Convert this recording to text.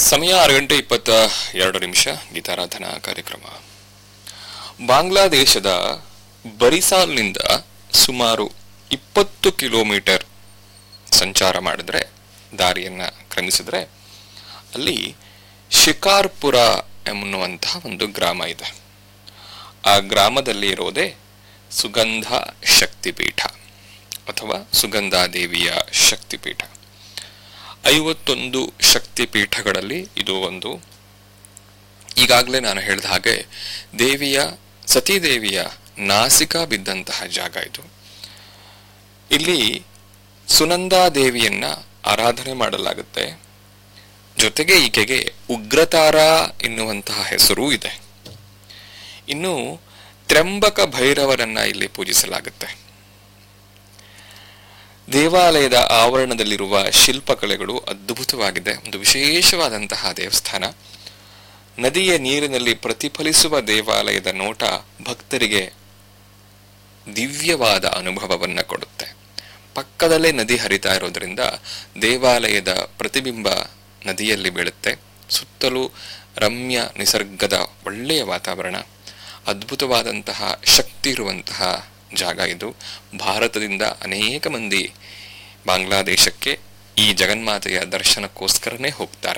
ಸಮಯ ಆರು ಗಂಟೆ ಇಪ್ಪತ್ತ ಎರಡು ನಿಮಿಷ ಗೀತಾರಾಧನಾ ಕಾರ್ಯಕ್ರಮ ಬಾಂಗ್ಲಾದೇಶದ ಬರಿಸಾಲ್ನಿಂದ ಸುಮಾರು ಇಪ್ಪತ್ತು ಕಿಲೋಮೀಟರ್ ಸಂಚಾರ ಮಾಡಿದ್ರೆ ದಾರಿಯನ್ನ ಕ್ರಮಿಸಿದ್ರೆ ಅಲ್ಲಿ ಶಿಕಾರ್ಪುರ ಎನ್ನುವಂತಹ ಒಂದು ಗ್ರಾಮ ಇದೆ ಆ ಗ್ರಾಮದಲ್ಲಿ ಇರೋದೇ ಸುಗಂಧ ಶಕ್ತಿಪೀಠ ಅಥವಾ ಸುಗಂಧಾದೇವಿಯ ಶಕ್ತಿಪೀಠ ಐವತ್ತೊಂದು ಶಕ್ತಿಪೀಠಗಳಲ್ಲಿ ಇದು ಒಂದು ಈಗಾಗಲೇ ನಾನು ಹೇಳಿದ ಹಾಗೆ ದೇವಿಯ ಸತೀದೇವಿಯ ನಾಸಿಕ ಬಿದ್ದಂತಹ ಜಾಗ ಇದು ಇಲ್ಲಿ ಸುನಂದಾ ದೇವಿಯನ್ನ ಆರಾಧನೆ ಮಾಡಲಾಗುತ್ತೆ ಜೊತೆಗೆ ಈಕೆಗೆ ಉಗ್ರತಾರ ಎನ್ನುವಂತಹ ಹೆಸರೂ ಇದೆ ಇನ್ನು ತ್ರ್ಯಂಬಕ ಭೈರವರನ್ನ ಇಲ್ಲಿ ಪೂಜಿಸಲಾಗುತ್ತೆ ದೇವಾಲಯದ ಆವರಣದಲ್ಲಿರುವ ಶಿಲ್ಪಕಲೆಗಳು ಅದ್ಭುತವಾಗಿದೆ ಒಂದು ವಿಶೇಷವಾದಂತಹ ದೇವಸ್ಥಾನ ನದಿಯ ನೀರಿನಲ್ಲಿ ಪ್ರತಿಫಲಿಸುವ ದೇವಾಲಯದ ನೋಟ ಭಕ್ತರಿಗೆ ದಿವ್ಯವಾದ ಅನುಭವವನ್ನ ಕೊಡುತ್ತೆ ಪಕ್ಕದಲ್ಲೇ ನದಿ ಹರಿತಾ ಇರೋದ್ರಿಂದ ದೇವಾಲಯದ ಪ್ರತಿಬಿಂಬ ನದಿಯಲ್ಲಿ ಬೀಳುತ್ತೆ ಸುತ್ತಲೂ ರಮ್ಯ ನಿಸರ್ಗದ ಒಳ್ಳೆಯ ವಾತಾವರಣ ಅದ್ಭುತವಾದಂತಹ ಶಕ್ತಿ ಇರುವಂತಹ ಜಾಗ ಇದು ಭಾರತದಿಂದ ಅನೇಕ ಮಂದಿ ಬಾಂಗ್ಲಾದೇಶಕ್ಕೆ ಈ ಜಗನ್ಮಾತೆಯ ದರ್ಶನಕ್ಕೋಸ್ಕರನೇ ಹೋಗ್ತಾರೆ